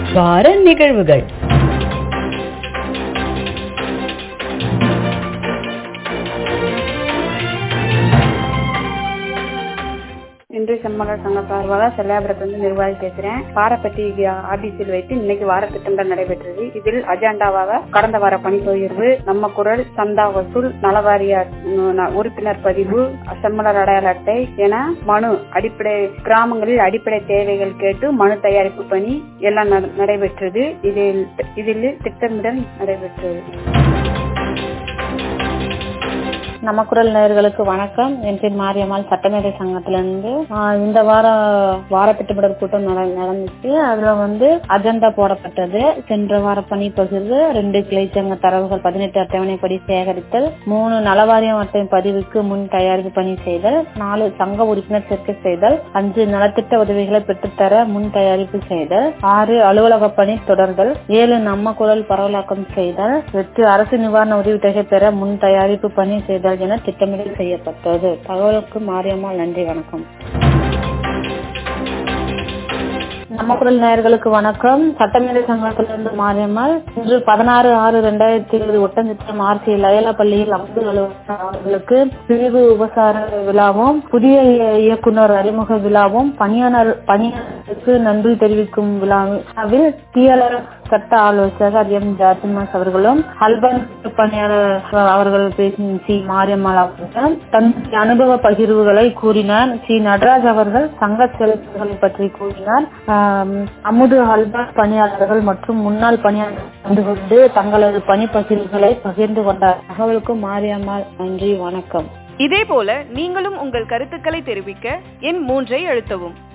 வார நிகழ்வுகள் இன்று செம்மலர் சங்க சார்பாக செல்லாபுரத்திலிருந்து நிர்வாகி பேசுறேன் பாரப்பட்டி ஆபீஸில் வைத்து இன்னைக்கு வார திட்டங்கள் நடைபெற்றது இதில் அஜெண்டாவாக கடந்த வார பணிப்பகிர்வு நம்ம குரல் சந்தா வசூல் நலவாரிய உம், உறுப்பினர் பதிவு செம்மலர் அடையாள அட்டை என மனு அடிப்படை கிராமங்களில் அடிப்படை தேவைகள் கேட்டு மனு தயாரிப்பு பணி எல்லாம் நட- நடைபெற்றது இதில் இதில் திட்டமிடல் நடைபெற்றது நம்ம குரல் நேயர்களுக்கு வணக்கம் என் பேர் மாரியம்மாள் சட்டமேதை சங்கத்திலிருந்து ஆஹ் இந்த வாரம் வார திட்டமிடல் கூட்டம் நட- நடந்துச்சு அதுல வந்து அஜெண்டா போடப்பட்டது சென்ற வார பணி பகிர்வு ரெண்டு கிளைச்சங்க தரவுகள் பதினெட்டு அட்டவணைப்படி சேகரித்தல் மூணு நலவாரியம் அட்டை பதிவுக்கு முன் தயாரிப்பு பணி செய்தல் நாலு சங்க உறுப்பினர் சேர்க்கை செய்தல் அஞ்சு நலத்திட்ட உதவிகளை பெற்றுத்தர முன் தயாரிப்பு செய்தல் ஆறு அலுவலக பணி தொடர்தல் ஏழு நம்ம குரல் பரவலாக்கம் செய்தல் எட்டு அரசு நிவாரண உதவித்தொகை பெற முன் தயாரிப்பு பணி செய்தல் என திட்டமிடல் செய்யப்பட்டது தகவலுக்கு மாரியம்மாள் நன்றி வணக்கம் நம்ம குரல் நேயர்களுக்கு வணக்கம் சட்டமேதை சங்கத்திலிருந்து மாரியம்மாள் இன்று பதினாறு ஆறு ரெண்டாயிரத்தி இருபது ஒட்டஞ்சித்திரம் ஆர்சி லயலா பள்ளியில் அப்துல் அலுவலர் அவர்களுக்கு பிரிவு உபசார விழாவும் புதிய இய- இயக்குனர் அறிமுக விழாவும் பணியாளர் பணியாளருக்கு நன்றி தெரிவிக்கும் விழாவில் டிஎல்ஆர் சட்ட ஆலோசகர் எம் ஜாத்திமாஸ் அவர்களும் அல்பன் பணியாளர் அவர்கள் பேசும் சி மாரியம்மாள் அவர்கள் தன் அனுபவ பகிர்வுகளை கூறினார் சி நடராஜ் அவர்கள் சங்க செலவுகளை பற்றி கூறினார் ஆம், அமுது அல்பான் பணியாளர்கள் மற்றும் முன்னாள் பணியாளர்கள் கலந்து கொண்டு தங்களது பணி பகிர்வுகளை பகிர்ந்து கொண்டார் தகவலுக்கு மாரியம்மாள் நன்றி வணக்கம் இதேபோல நீங்களும் உங்கள் கருத்துக்களை தெரிவிக்க எண் மூன்றை அழுத்தவும்